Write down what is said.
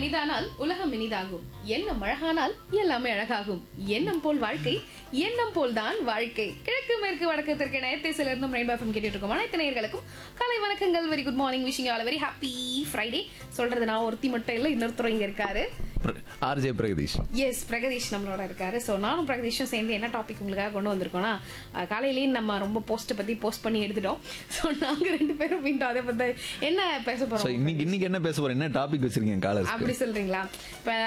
இனிதானால் உலகம் இனிதாகும் எண்ணம் அழகானால் எல்லாமே அழகாகும் எண்ணம் போல் வாழ்க்கை எண்ணம் போல் தான் வாழ்க்கை கிழக்கு மேற்கு வடக்கு தெற்கு நேரத்தை இருந்தும் ரெயின்போ எஃப்எம் கேட்டுட்டு இருக்கோம் அனைத்து நேயர்களுக்கும் காலை வணக்கங்கள் very good morning wishing all very happy Friday சொல்றது நான் ஒருத்தி மட்டும் இல்லை இன்னொருத்தர் இங்க இருக்காரு ஆர்ஜே பிரகதீஷ் எஸ் பிரகதீஷ் நம்மளோட இருக்காரு ஸோ நானும் பிரகதீஷும் சேர்ந்து என்ன டாபிக் உங்களுக்காக கொண்டு வந்திருக்கோம்னா அஹ், காலையிலேயே நம்ம ரொம்ப போஸ்ட்டை பத்தி போஸ்ட் பண்ணி எடுத்துட்டோம் ஸோ நாங்க ரெண்டு பேரும் மீண்டும் அதை பத்தி என்ன பேச ஸோ போறோம் இன்னைக்கு இன்னைக்கு என்ன பேச போறோம் என்ன டாபிக் வச்சிருக்கீங்க காலர்ஸ் அப்படி சொல்றீங்களா இப்ப